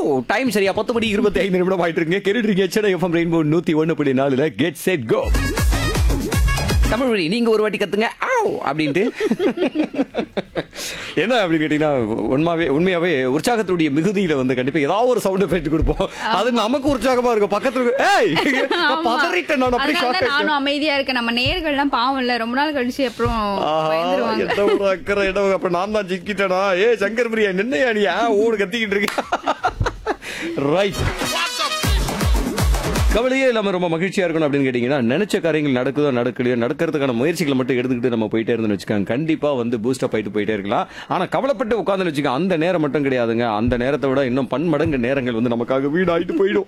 Time சரியா பத்து மணி இருபத்தி ஐந்து நிமிடம் ஆயிட்டு இருக்குங்க கேட்டுட்டு இருக்கீங்க சென்னை எஃப்எம் ரெயின்போ நூத்தி ஒண்ணு புள்ளி நாலுல கெட் செட் கோ தமிழ் மொழி நீங்க ஒரு வாட்டி கத்துங்க ஆவ் அப்படின்ட்டு என்ன அப்படின்னு கேட்டீங்கன்னா உண்மாவே உண்மையாவே உற்சாகத்துடைய மிகுதியில வந்து கண்டிப்பா ஏதாவது ஒரு சவுண்ட் எஃபெக்ட் கொடுப்போம் அது நமக்கு உற்சாகமா இருக்கும் பக்கத்துல இருக்கு, ஏய் நான் பதறிட்டேன் நான் அப்படி அதனால shock தான் நானும் ஆயிட்டேன். அமைதியா இருக்கேன் நம்ம நேர்கள்லாம் பாவம் இல்ல ரொம்ப நாள் கழிச்சு அப்புறம் ஆஹா, பயந்துருவாங்க என்ன ஒரு அக்கறை என்ன ஒரு- அப்ப நான் தான் சிக்கிட்டேனா ஏ சங்கர் பிரியா நின்னையா நீ ஏன் ஊடு கத்திக்கிட்டு இருக்க ரைட் கவலையே இல்லாம ரொம்ப மகிழ்ச்சியா இருக்கணும் அப்படின்னு கேட்டீங்கன்னா நினைச்ச காரியங்கள் நடக்குதோ நடக்கலையோ நடக்கிறதுக்கான முயற்சிகளை மட்டும் எடுத்துக்கிட்டு நம்ம போயிட்டே இருந்தோம்னு வச்சுக்கோங்க கண்டிப்பா வந்து பூஸ்டப் ஆயிட்டு போயிட்டே இருக்கலாம் ஆனா கவலைப்பட்டு உட்காந்துன்னு வச்சுக்கோங்க அந்த நேரம் மட்டும் கிடையாதுங்க அந்த நேரத்தை விட இன்னும் பன்மடங்கு நேரங்கள் வந்து நமக்காக வீடாயிட்டு போயிடும்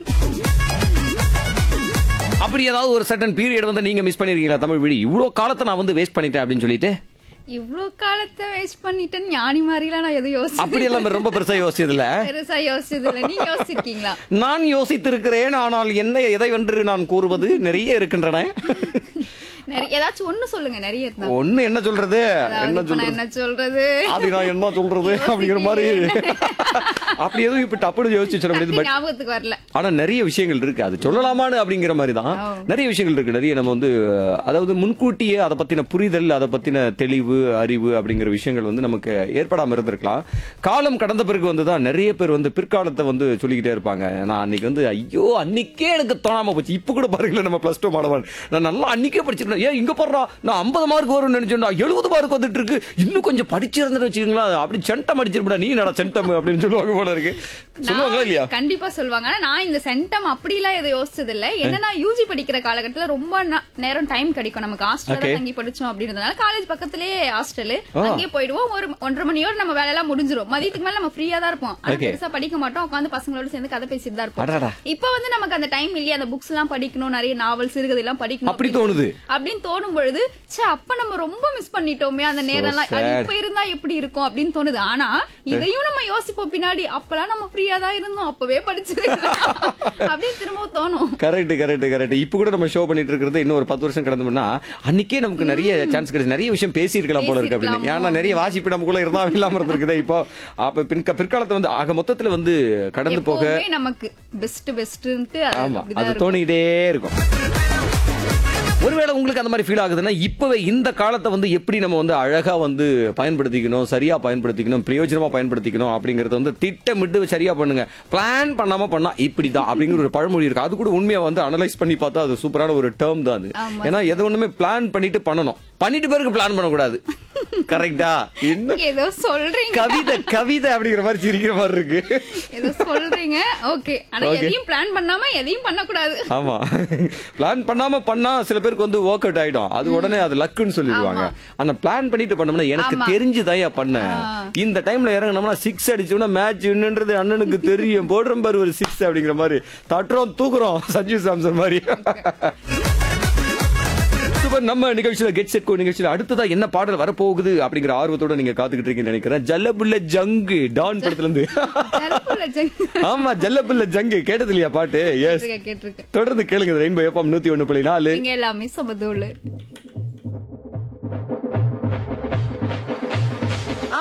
அப்படி ஏதாவது ஒரு சட்டன் பீரியட் வந்து நீங்க மிஸ் பண்ணிருக்கீங்களா தமிழ் வழி இவ்வளவு காலத்தை நான் வந்து வேஸ்ட் பண்ணிட்டேன் அப்படின்னு சொல்லிட்டு இவ்ளோ காலத்தை வேஸ்ட் பண்ணிட்டேன் ஞானி மாதிரிலாம் நான் எதுவும் யோசிச்சு அப்படி எல்லாம் ரொம்ப பெருசா யோசிச்சதுல பெருசா யோசிச்சது இல்ல நீங்க யோசிச்சிருக்கீங்களா நான் யோசித்திருக்கிறேன் ஆனால் என்ன எதை வென்று நான் கூறுவது நிறைய இருக்கின்றன நிறைய ஏதாச்சும் ஒண்ணு சொல்லுங்க நிறைய இருந்தா ஒண்ணு என்ன சொல்றது அதாவது என்ன இப்ப நான் சொல்றது என்ன சொல்றது அது நான் என்ன சொல்றது அப்படிங்கிற மாதிரி அப்படி எதுவும் இப்ப டப்புனு யோசிச்சு சொல்ல முடியாது பட் ஞாபகத்துக்கு வரல ஆனா நிறைய விஷயங்கள் இருக்கு அது சொல்லலாமான்னு அப்படிங்கிற மாதிரி தான் ஓ. நிறைய விஷயங்கள் இருக்கு நிறைய நம்ம வந்து அதாவது முன்கூட்டியே அதை பத்தின புரிதல் அதை பத்தின தெளிவு அறிவு அப்படிங்கிற விஷயங்கள் வந்து நமக்கு ஏற்படாம இருந்திருக்கலாம் காலம் கடந்த பிறகு வந்து தான் நிறைய பேர் வந்து பிற்காலத்தை வந்து சொல்லிக்கிட்டே இருப்பாங்க நான் அன்னைக்கு வந்து ஐயோ அன்னைக்கே எனக்கு தோணாம போச்சு இப்ப கூட பாருங்களேன் நம்ம பிளஸ் டூ மாணவன் நான் நல்லா அன்னைக்கே படிச்சிருக்கேன் ஏன் இங்க போடுறா நான் ஐம்பது மார்க் வரும்னு நினைச்சேன் எழுபது மார்க் வந்துட்டு இருக்கு இன்னும் கொஞ்சம் படிச்சிருந்தேன்னு வச்சுக்கீங்களா அப்படி சென்டம் அடிச்சிருப்பா நீ நட சென்டம் அப்படின்னு சொல்லுவாங்க போல இருக்கு சொல்லுவாங்களா நான் இல்லையா கண்டிப்பா சொல்லுவாங்க ஆனா நான் இந்த சென்டம் அப்படிலாம் எதுவும் யோசிச்சது இல்ல என்னன்னா யூஜி படிக்கிற காலகட்டத்துல ரொம்ப நா- நேரம் டைம் கிடைக்கும் நமக்கு ஹாஸ்டல்ல Okay. தங்கி படிச்சோம் அப்படின்றதுனால காலேஜ் பக்கத்திலேயே ஹாஸ்டல் அங்கேயே போயிடுவோம் ஒரு ஒன்றரை மணியோட நம்ம வேலையெல்லாம் முடிஞ்சிரும் மதியத்துக்கு மேல நம்ம ஃப்ரீயா தான் இருப்போம் ஆனா Okay. பெருசா படிக்க மாட்டோம் உட்காந்து பசங்களோட சேர்ந்து கதை பேசிட்டு தான் இருப்போம் அடடா. இப்ப வந்து நமக்கு அந்த டைம் இல்லையா அந்த புக்ஸ் எல்லாம் படிக்கணும் நிறைய நாவல் சிறுகதை எல்லாம் படிக்கணும் அப்படி அப்படின்னு- தோணுது. அப்படின்னு தோணும் பொழுது ச்சே அப்ப நம்ம ரொம்ப மிஸ் பண்ணிட்டோமே அந்த நேரம் எல்லாம் அது sad. இப்ப இருந்தா எப்படி இருக்கும் அப்படின்னு தோணுது ஆனா இதையும் நம்ம யோசிப்போம் பின்னாடி அப்பெல்லாம் நம்ம ஃப்ரீயா தான் இருந்தோம் அப்பவே படிச்சிருக்கலாம் அப்படின்னு திரும்ப தோணும் கரெக்ட் கரெக்ட் கரெக்ட் இப்போ கூட நம்ம ஷோ பண்ணிட்டு இருக்கிறது இன்னும் ஒரு பத்து வருஷம் கடந்தோம்னா அன்னைக்கே நமக்கு நிறைய சான்ஸ் கிடைச்சு நிறைய விஷயம் பேசியிருக்கலாம் போல இருக்கு அப்படின்னு பேசியிருக்கலாம். ஏன்னா நிறைய வாசிப்பு நமக்குள்ள இருந்தா இல்லாம இருந்திருக்குதே இப்போ அப்ப பின்க பிற்காலத்துல வந்து ஆக மொத்தத்துல வந்து கடந்து போக எப்பவுமே நமக்கு பெஸ்ட் பெஸ்ட்ன்ட்டு ஆமா அது தோணிக்கிட்டே இருக்கும் ஒருவேளை உங்களுக்கு அந்த மாதிரி ஃபீல் ஆகுதுன்னா இப்பவே இந்த காலத்தை வந்து எப்படி நம்ம வந்து அழகா வந்து பயன்படுத்திக்கணும் சரியா பயன்படுத்திக்கணும் பிரயோஜனமா பயன்படுத்திக்கணும் அப்படிங்கறத வந்து திட்டமிட்டு சரியா பண்ணுங்க பிளான் பண்ணாம பண்ணா இப்படிதான் அப்படிங்கிற ஒரு பழமொழி இருக்கு அது கூட உண்மையா வந்து அனலைஸ் பண்ணி பார்த்தா அது சூப்பரான ஒரு டேர்ம் தான் அது ஆமா. ஏன்னா எது ஒண்ணுமே பிளான் பண்ணிட்டு பண்ணணும் பண்ணிட்டு பிறகு பிளான் பண்ணக்கூடாது கரெக்டா என்ன ஏதோ சொல்றீங்க கவிதை கவிதை அப்படிங்கிற மாதிரி சிரிக்கிற மாதிரி இருக்கு ஏதோ சொல்றீங்க ஓகே ஆனா Okay. எதையும் பிளான் பண்ணாம எதையும் பண்ணக்கூடாது ஆமா பிளான் பண்ணாம பண்ணா சில பேருக்கு வந்து ஒர்க் அவுட் ஆயிடும் அது உடனே அது லக்குன்னு சொல்லிடுவாங்க ஆனா பிளான் பண்ணிட்டு பண்ணோம்னா எனக்கு ஆமா. தெரிஞ்சுதாயா பண்ண இந்த டைம்ல இறங்கினோம்னா சிக்ஸ் அடிச்சோம்னா மேட்ச் என்னன்றது அண்ணனுக்கு தெரியும் போடுறோம் பாரு ஒரு சிக்ஸ் அப்படிங்கிற மாதிரி தட்டுறோம் தூக்குறோம் சஞ்சு சாம்சன் மாதிரி சூப்பர் நம்ம நிகழ்ச்சியில கெட் செட் கோ நிகழ்ச்சியில அடுத்ததா என்ன பாடல் வரப்போகுது அப்படிங்கிற ஆர்வத்தோட நீங்க காத்துக்கிட்டு இருக்கீங்கன்னு நினைக்கிறேன் ஜல்லபுல்ல ஜங்கு டான் படத்துல இருந்து ஜலப்புல ஜங்கு. ஆமா ஜல்லபுல்ல ஜங்கு கேட்டது இல்லையா பாட்டு எஸ் கேட்டிருக்கேன், கேட்டிருக்கேன் தொடர்ந்து கேளுங்க ரெயின்போ எஃப்எம் நூத்தி ஒண்ணு புள்ளி நாலு நீங்க எல்லாமே சமதோடு